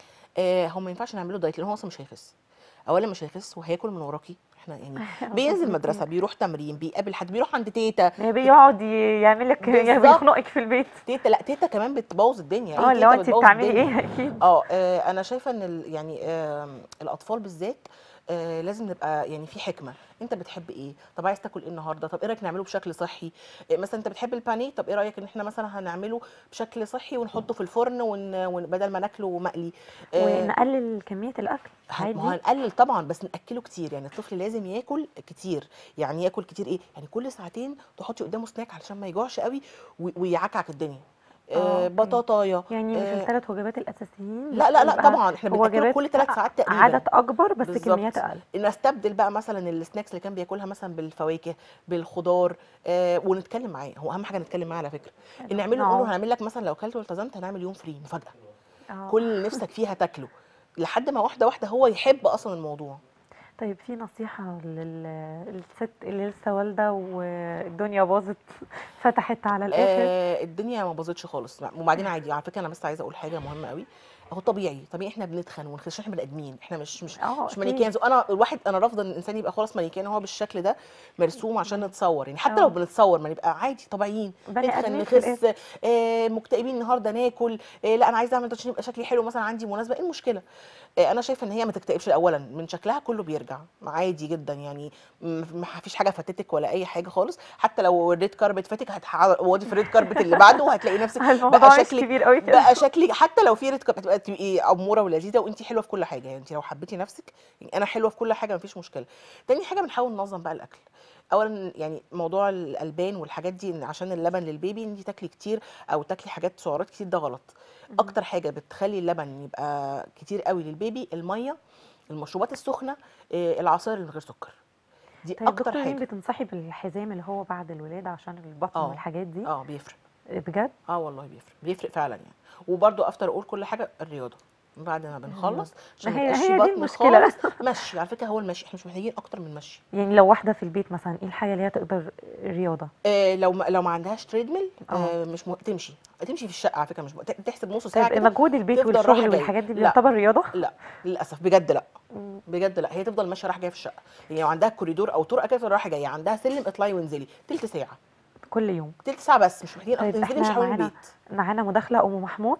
آه هو ما ينفعش نعمله دايت لان هو اصلا مش هيخس اولا مش هيخس وهياكل من وراكي احنا يعني بينزل مدرسه بيروح تمرين بيقابل حد بيروح عند تيتا يعني بيقعد ي- يعمل لك يعني بالظبط. بيخنقك في البيت تيتا لا تيتا كمان بتبوظ الدنيا اه اي لو تيتا انت بتبوظ بتعملي الدنيا. ايه اكيد اه آه، انا شايفه ان ال- يعني آه الاطفال بالذات آه لازم نبقى يعني في حكمه انت بتحب ايه طب عايز تاكل ايه النهارده طب ايه رايك نعمله بشكل صحي آه مثلا انت بتحب البانيه طب ايه رايك ان احنا مثلا هنعمله بشكل صحي ونحطه في الفرن ون... ون... بدل ما ناكله مقلي آه، ونقلل كميه الاكل هن- ما هو عادي هنقلل طبعا بس ناكله كتير يعني الطفل لازم ياكل كتير يعني ياكل كتير ايه يعني كل ساعتين تحطي قدامه سناك علشان ما يجوعش قوي وي- ويعكعك الدنيا آه، آه أوكي. بطاطايه يعني مش آه، الثلاث وجبات الاساسيين لا لا لا يبقى طبعا احنا بناكله وجبات كل ثلاث ساعات تقريبا عدد اكبر بس بالظبط. كميات اقل نستبدل بقى مثلا السناكس اللي كان بياكلها مثلا بالفواكه بالخضار آه ونتكلم معاه هو اهم حاجه نتكلم معاه على فكره ان نعمله نقول له نعم. هنعمل لك مثلا لو كلت والتزمت هنعمل يوم فري مفاجاه آه. كل اللي نفسك فيها تاكله لحد ما واحده واحده هو يحب اصلا الموضوع طيب في نصيحة لل- للست اللي لسه والدة والدنيا باظت فتحت على الآخر آه الدنيا ما باظتش خالص وبعدين عادي على فكره انا بس عايزه اقول حاجه مهمه قوي هو طبيعي طبيعي احنا بنتخن ونخس احنا بني ادمين احنا مش مش اه مش أكيد. مانيكانز وانا الواحد انا رافضه ان الانسان يبقى خلاص مانيكان هو بالشكل ده مرسوم عشان نتصور يعني حتى اه. لو بنتصور ما نبقى عادي طبيعيين بني نتخن آدمين في نخس آه مكتئبين النهارده ناكل آه لا انا عايزه اعمل ده عشان يبقى شكلي حلو مثلا عندي مناسبه ايه المشكله آه انا شايفه ان هي ما تكتئبش اولا من شكلها كله بيرجع عادي جدا يعني م- ما فيش حاجه فاتتك ولا اي حاجه خالص حتى لو الريد كاربت فاتك هتقعدي في الريد كاربت اللي بعده وهتلاقي نفسك الموضوع بقى مش شكلك كبير قوي كده بقى شكلي حتى لو في ريد كاربت هتبقى تبقى تبقي اموره ولذيذه وانت حلوه في كل حاجه يعني انت لو حبيتي نفسك يعني انا حلوه في كل حاجه مفيش مشكله تاني حاجه بنحاول ننظم بقى الاكل اولا يعني موضوع الالبان والحاجات دي إن عشان اللبن للبيبي ان انت تاكلي كتير او تاكلي حاجات سعرات كتير ده غلط اكتر حاجه بتخلي اللبن يبقى كتير قوي للبيبي الميه المشروبات السخنه آه، العصائر اللي من غير سكر دي طيب اكتر دكتور مين حاجه بتنصحي بالحزام اللي هو بعد الولاده عشان البطن آه. والحاجات دي اه بيفرق بجد اه والله بيفرق بيفرق فعلا يعني وبرده افتر اقول كل حاجه الرياضه بعد ما بنخلص عشان ما هي- ما يبقاش هي دي بطن المشكلة. خالص مشي على فكره هو المشي احنا مش محتاجين اكتر من مشي يعني لو واحده في البيت مثلا ايه الحاجه اللي هي تقدر رياضه آه لو ما لو ما عندهاش تريدميل آه. آه مش م... تمشي تمشي في الشقه على فكره مش م... ت- تحسب نص ساعه طيب كده مجهود البيت تفضل رايحة والشغل جاية. والحاجات دي لا. بيعتبر رياضه لا للاسف بجد لا بجد لا هي تفضل ماشيه رايحه جايه في الشقه يعني لو عندها كوريدور او طرقه كده تفضل رايحه جايه عندها سلم اطلعي وانزلي تلت ساعه كل يوم تلت ساعه بس مش محتاجين طيب طيب تنزلي مش احنا حوالين معانا البيت معانا مداخله ام محمود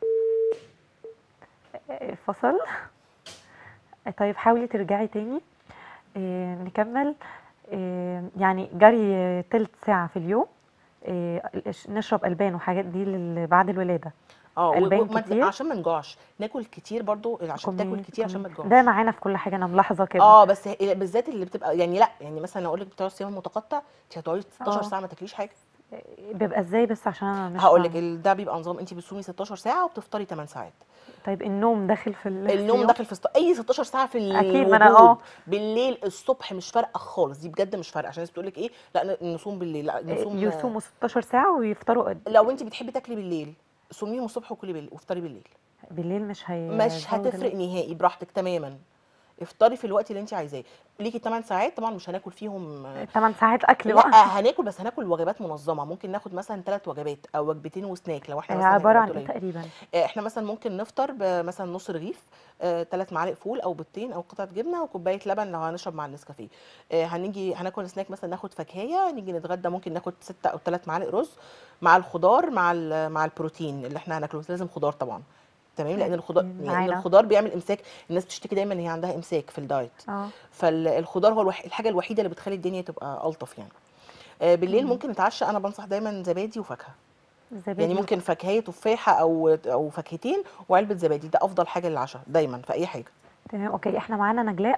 آه، فصل آه، طيب حاولي ترجعي تاني آه، نكمل آه، يعني جري آه، تلت ساعه في اليوم آه، الش- نشرب البان وحاجات دي لل- بعد الولاده اه و- ألبان وما- كتير؟ عشان ما نجوعش ناكل كتير برضو عشان تاكل كمية- كتير عشان ما كمية. تجوعش ده معانا في كل حاجه انا ملاحظه كده اه بس هي- بالذات اللي بتبقى يعني لا يعني مثلا اقول لك بتوع الصيام المتقطع انت هتقعدي 16 آه. ساعه ما تاكليش حاجه بيبقى ازاي بس عشان انا مش هقول لك فاهمة. ده بيبقى نظام انت بتصومي 16 ساعه وبتفطري 8 ساعات طيب النوم داخل في ال- في النوم اليوم؟ داخل في ست... اي 16 ساعه في أكيد، ما أنا الوجود. آه. بالليل الصبح مش فارقه خالص دي بجد مش فارقه عشان الناس بتقول لك ايه لا ن- نصوم بالليل لا نصوم يصوموا 16 ساعه ويفطروا قد لو انت بتحبي تاكلي بالليل صوميهم الصبح وكلي بالليل وافطري بالليل بالليل مش هي مش زود هتفرق ال- نهائي براحتك تماما افطري في الوقت اللي انت عايزاه ليكي 8 ساعات طبعا مش هناكل فيهم آه، 8 ساعات اكل لا بقى هناكل بس هناكل وجبات منظمه ممكن ناخد مثلا ثلاث وجبات او وجبتين وسناك لو احنا هي مثلا عباره عن هنبقى ايه قليل. تقريبا آه، احنا مثلا ممكن نفطر بمثلا نص رغيف ثلاث معالق فول او بيضتين او قطعه جبنه وكوبايه لبن لو هنشرب مع النسكافيه آه، هنيجي هناكل سناك مثلا ناخد فاكهيه نيجي نتغدى ممكن ناخد ستة او ثلاث معالق رز مع الخضار مع ال- مع البروتين اللي احنا هناكله بس لازم خضار طبعا تمام لان الخضار لان معانا. الخضار بيعمل امساك الناس بتشتكي دايما ان هي عندها امساك في الدايت اه فالخضار هو الوح... الحاجه الوحيده اللي بتخلي الدنيا تبقى الطف يعني آه، بالليل ممكن نتعشى انا بنصح دايما زبادي وفاكهه زبادي يعني ممكن فاكهيه تفاحه او او فاكهتين وعلبه زبادي ده افضل حاجه للعشاء دايما في اي حاجه تمام اوكي احنا معانا نجلاء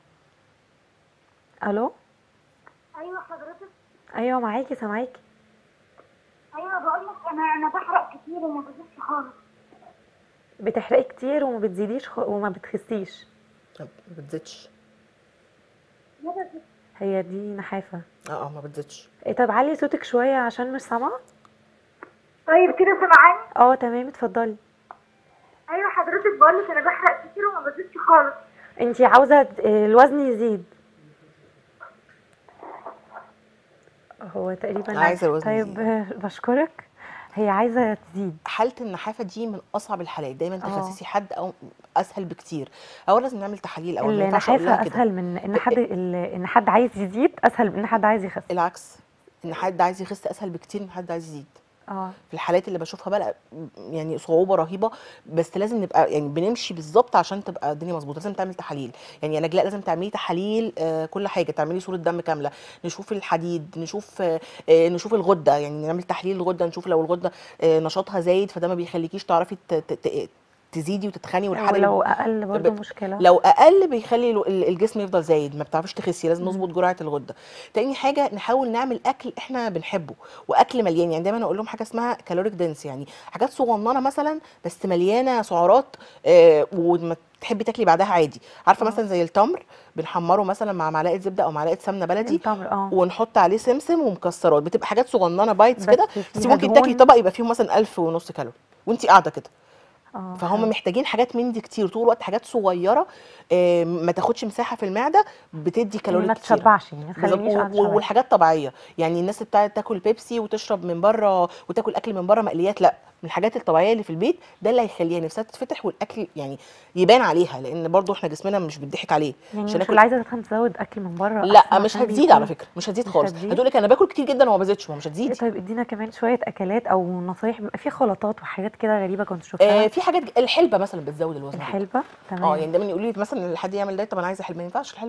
الو ايوه حضرتك ايوه معاكي سامعاكي ايوه بقول لك انا انا بحرق كتير وما بزيدش خالص بتحرقي كتير وما بتزيديش خ... وما بتخسيش طب ما بتزيدش يا بس هي دي نحافه اه اه ما بتزيدش إيه طب علي صوتك شويه عشان مش سامعه طيب كده سامعاني اه تمام اتفضلي ايوه حضرتك بقول لك انا بحرق كتير وما بزيدش خالص انتي عاوزه ت- الوزن يزيد هو تقريبا عايزة الوزن طيب يزيد. آه، بشكرك هي عايزه تزيد حاله النحافه دي من اصعب الحالات دايما آه. تخسسي حد او اسهل بكتير اولا لازم نعمل تحاليل او ما ينفعش اقول لها النحافه كده اسهل من ان حد ال- ان حد عايز يزيد اسهل من ان حد عايز يخس العكس ان حد عايز يخس اسهل بكتير من حد عايز يزيد اه في الحالات اللي بشوفها بقى يعني صعوبه رهيبه بس لازم نبقى يعني بنمشي بالظبط عشان تبقى الدنيا مظبوطه لازم تعمل تحاليل يعني يا نجلاء لازم تعملي تحاليل آه كل حاجه تعملي صوره دم كامله نشوف الحديد نشوف آه آه، نشوف الغده يعني نعمل تحليل الغده نشوف لو الغده آه نشاطها زايد فده ما بيخليكيش تعرفي ت- ت- ت- تزيدي وتتخني والحاله ولو اقل برضه ب- مشكله لو اقل بيخلي ال- ال- الجسم يفضل زايد ما بتعرفيش تخسي لازم نظبط جرعه الغده تاني حاجه نحاول نعمل اكل احنا بنحبه واكل مليان يعني دايما اقول لهم حاجه اسمها كالوريك دنس يعني حاجات صغننه مثلا بس مليانه سعرات آه وما تحبي تاكلي بعدها عادي عارفه مثلا زي التمر بنحمره مثلا مع معلقه زبده او معلقه سمنه بلدي التمر اه ونحط عليه سمسم ومكسرات بتبقى حاجات صغننه بايتس بس كده بس فيها ممكن تاكلي دهون. طبق يبقى فيهم مثلا 1000 ونص كالوري وانت قاعده كده اه فهم محتاجين حاجات من دي كتير طول الوقت حاجات صغيره آه، ما تاخدش مساحه في المعده بتدي يعني كالوريات ما كتير تشبعش يعني ما بالظبط. تخلينيش و- قاعده و- شبعانة. والحاجات طبيعيه يعني الناس اللي بتاعت تاكل بيبسي وتشرب من بره وتاكل اكل من بره مقليات لا من الحاجات الطبيعيه اللي في البيت ده اللي هيخليها نفسها تتفتح والاكل يعني يبان عليها لان برضو احنا جسمنا مش بيضحك عليه يعني عشان مش ناكل اللي عايزه تتخن تزود اكل من بره لا أحسن مش عشان هتزيد على بيكون- فكره مش هتزيد مش خالص هتزيد؟ هتقول لك انا باكل كتير جدا وما بزيدش ما مش هتزيد طيب ادينا كمان شويه اكلات او نصايح بيبقى في خلطات وحاجات كده غريبه كنت شفتها آه في حاجات الحلبه مثلا بتزود الوزن جدا. الحلبه تمام اه يعني دايما يقولوا لي مثلا حد يعمل دايت طب انا عايزه حلبه ما ينفعش الحلبه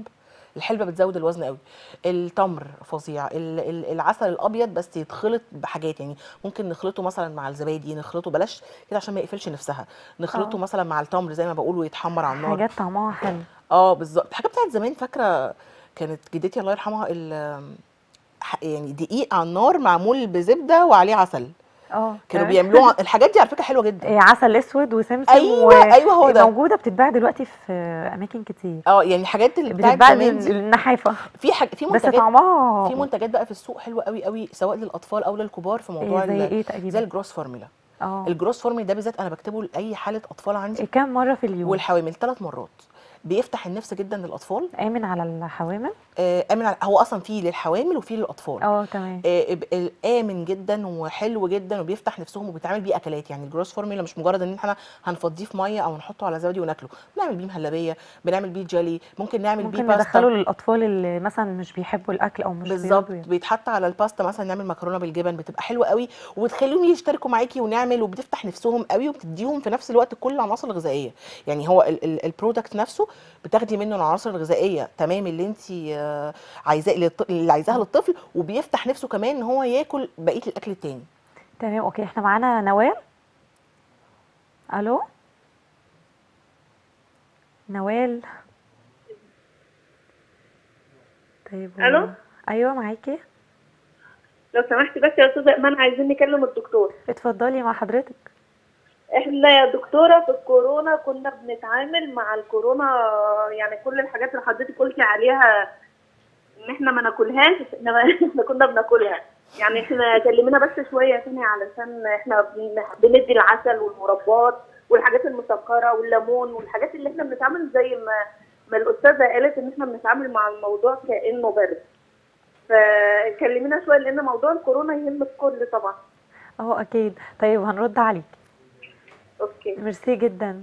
الحلبه بتزود الوزن قوي التمر فظيع ال- ال- العسل الابيض بس يتخلط بحاجات يعني ممكن نخلطه مثلا مع الزبادي نخلطه بلاش كده عشان ما يقفلش نفسها نخلطه آه. مثلا مع التمر زي ما بقول ويتحمر على النار حاجات طعمها حلو اه بالظبط حاجه بتاعت زمان فاكره كانت جدتي الله يرحمها ال- ح- يعني دقيق على النار معمول بزبده وعليه عسل اه كانوا تمام. بيعملوها الحاجات دي على فكره حلوه جدا إيه، عسل اسود وسمسم أيوة، أيوة هو ده. موجوده بتتباع دلوقتي في اماكن كتير اه يعني الحاجات اللي بتاعت بتتباع زمان دي النحافه في حاجه في بس منتجات طعمها في منتجات بقى في السوق حلوه قوي قوي سواء للاطفال او للكبار في موضوع إيه زي ال- ايه زي تقريبا الجروس فورمولا اه الجروس فورمولا ده بالذات انا بكتبه لاي حاله اطفال عندي كام مره في اليوم والحوامل ثلاث مرات بيفتح النفس جدا للاطفال امن على الحوامل آه، امن على هو اصلا فيه للحوامل وفيه للاطفال اه تمام آه، ب- ال- امن جدا وحلو جدا وبيفتح نفسهم وبيتعمل بيه اكلات يعني الجروس فورمولا مش مجرد ان احنا هنفضيه في ميه او نحطه على زبادي وناكله بنعمل بيه مهلبيه بنعمل بيه جيلي ممكن نعمل ممكن بيه ندخله باستا للاطفال اللي مثلا مش بيحبوا الاكل او مش بالظبط بيرضوا بيتحط على الباستا مثلا نعمل مكرونه بالجبن بتبقى حلوه قوي وبتخليهم يشتركوا معاكي ونعمل وبتفتح نفسهم قوي وبتديهم في نفس الوقت كل العناصر الغذائيه يعني هو ال- ال- البرودكت نفسه بتاخدي منه العناصر الغذائيه تمام اللي انت عايزاه للط- اللي عايزاها للطفل وبيفتح نفسه كمان ان هو ياكل بقيه الاكل التاني تمام اوكي احنا معانا نوال الو نوال طيب هو- ألو؟ ايوه معاكي لو سمحتي بس يا استاذه ايمان عايزين نكلم الدكتور اتفضلي مع حضرتك احنا يا دكتوره في الكورونا كنا بنتعامل مع الكورونا يعني كل الحاجات اللي حضرتك قلتي عليها ان احنا ما ناكلهاش احنا احنا كنا بناكلها يعني احنا كلمينا بس شويه تاني علشان احنا بن- بندي العسل والمربات والحاجات المسكره والليمون والحاجات اللي احنا بنتعامل زي ما ما الاستاذه قالت ان احنا بنتعامل مع الموضوع كانه برد فكلمينا شويه لان موضوع الكورونا يهم الكل طبعا اهو اكيد طيب هنرد عليك اوكي ميرسي جدا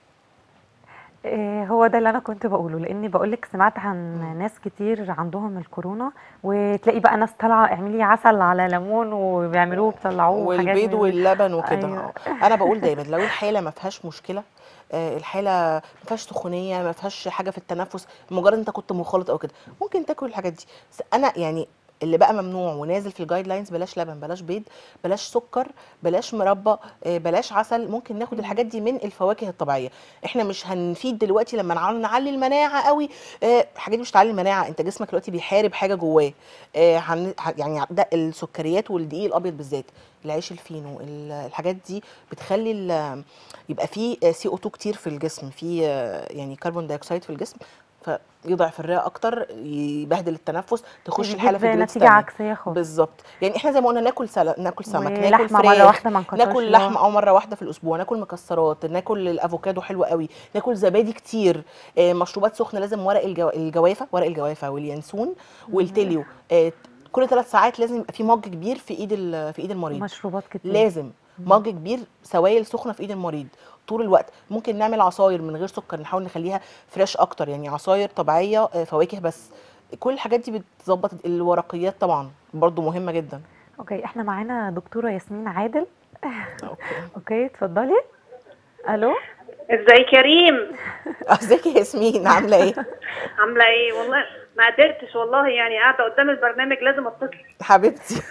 إيه هو ده اللي انا كنت بقوله لاني بقولك سمعت عن ناس كتير عندهم الكورونا وتلاقي بقى ناس طالعه اعملي عسل على ليمون وبيعملوه بيطلعوه وحاجات والبيض من دي. واللبن وكده أيوة. أيوة. انا بقول دايما لو الحاله ما فيهاش مشكله آه، الحاله ما فيهاش سخونيه ما فيهاش حاجه في التنفس مجرد انت كنت مخالط او كده ممكن تاكل الحاجات دي بس انا يعني اللي بقى ممنوع ونازل في الجايد لاينز بلاش لبن بلاش بيض بلاش سكر بلاش مربى آه، بلاش عسل ممكن ناخد الحاجات دي من الفواكه الطبيعيه احنا مش هنفيد دلوقتي لما نع- نعلي المناعه قوي آه، الحاجات دي مش تعلي المناعه انت جسمك دلوقتي بيحارب حاجه جواه آه، هن- ه- يعني ده السكريات والدقيق الابيض بالذات العيش الفينو ال- الحاجات دي بتخلي ال- يبقى فيه سي او 2 كتير في الجسم في يعني كربون دايوكسيد في الجسم فيضعف الرئه اكتر يبهدل التنفس تخش بيجيب الحاله في جريدز نتيجه تانية. عكسيه خالص بالظبط يعني احنا زي ما قلنا ناكل سل... ناكل سمك ناكل ولحمة مرة فراخ واحدة ما نكترش ناكل اللي هو- لحمه او مره واحده في الاسبوع ناكل مكسرات ناكل الافوكادو حلو قوي ناكل زبادي كتير آه، مشروبات سخنه لازم ورق الجو... الجوافه ورق الجوافه واليانسون والتليو آه، كل ثلاث ساعات لازم يبقى في مج كبير في ايد ال... في ايد المريض مشروبات كتير لازم مج كبير سوائل سخنه في ايد المريض طول الوقت ممكن نعمل عصاير من غير سكر نحاول نخليها فريش اكتر يعني عصاير طبيعيه آه، فواكه بس كل الحاجات دي بتظبط الورقيات طبعا برضو مهمه جدا اوكي احنا معانا دكتوره ياسمين عادل اوكي اوكي اتفضلي الو ازيك يا ريم ازيك يا ياسمين عامله ايه عامله ايه والله ما قدرتش والله يعني قاعده قدام البرنامج لازم اتصل حبيبتي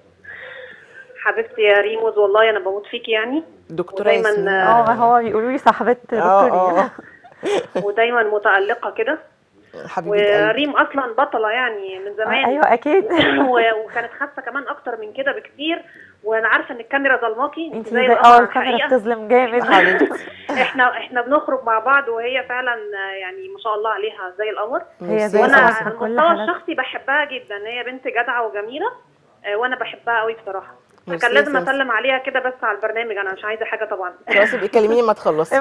حبيبتي يا ريموز والله انا بموت فيكي يعني دكتوره ودايماً- ياسمين اه ما هو بيقولوا لي صاحبه اه دكتور اه ودايما متالقه كده حبيبه قلبي وريم اصلا بطله يعني من زمان ايوه اكيد و- وكانت خاسه كمان اكتر من كده بكتير وانا عارفه ان الكاميرا ظلماكي انت زي زي القمر اه على الكاميرا الحقيقة. بتظلم جامد حبيبتي احنا احنا بنخرج مع بعض وهي فعلا يعني ما شاء الله عليها زي القمر هي زي ميرسي يا القمر. وانا سمسم. على كل المستوى حالات. الشخصي بحبها جدا هي بنت جدعه وجميله آه، وانا بحبها قوي بصراحه ميرسي فكان يا لازم سمسم. اسلم عليها كده بس على البرنامج انا مش عايزه حاجه طبعا خلاص يبقى كلميني ما تخلصي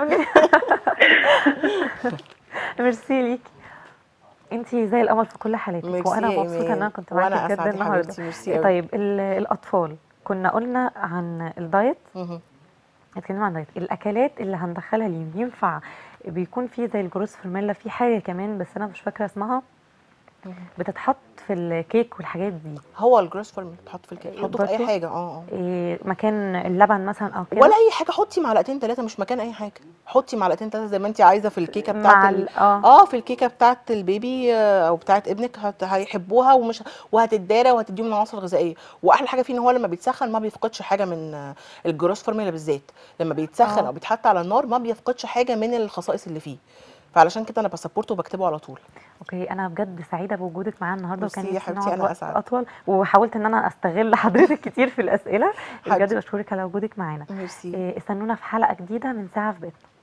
ميرسي ليكي انت زي القمر في كل حالاتك ميرسي وانا يا مبسوطه ان إيمان. انا كنت وأنا معاكي بجد أسعد يا النهارده حبيبتي، ميرسي أوي. طيب ال- الاطفال كنا قلنا عن الدايت مهم. اتكلمنا عن الدايت الاكلات اللي هندخلها ليهم ينفع بيكون في زي الجروس فورميلا في حاجه كمان بس انا مش فاكره اسمها بتتحط في الكيك والحاجات دي هو الجروس فورم بتحط في الكيك حطه في اي برضو؟ حاجه اه اه إيه مكان اللبن مثلا او كده ولا اي حاجه حطي معلقتين ثلاثه مش مكان اي حاجه حطي معلقتين ثلاثه زي ما انت عايزه في الكيكه مع بتاعت ال- ال... اه اه في الكيكه بتاعت البيبي آه، او بتاعت ابنك هت... هيحبوها ومش وهتتدارى وهتديهم العناصر الغذائيه واحلى حاجه فيه ان هو لما بيتسخن ما بيفقدش حاجه من آه، الجروس فورميلا بالذات لما بيتسخن آه. او بيتحط على النار ما بيفقدش حاجه من الخصائص اللي فيه فعلشان كده انا بسبورته وبكتبه على طول اوكي انا بجد سعيده بوجودك معانا النهارده ميرسي وكان يا نفسي حبيبتي، نقعد أنا وقت أسعد. اطول وحاولت ان انا استغل حضرتك كتير في الاسئله بجد حبيبتي. بشكرك على وجودك معانا ميرسي إيه، استنونا في حلقه جديده من ساعه في بيتنا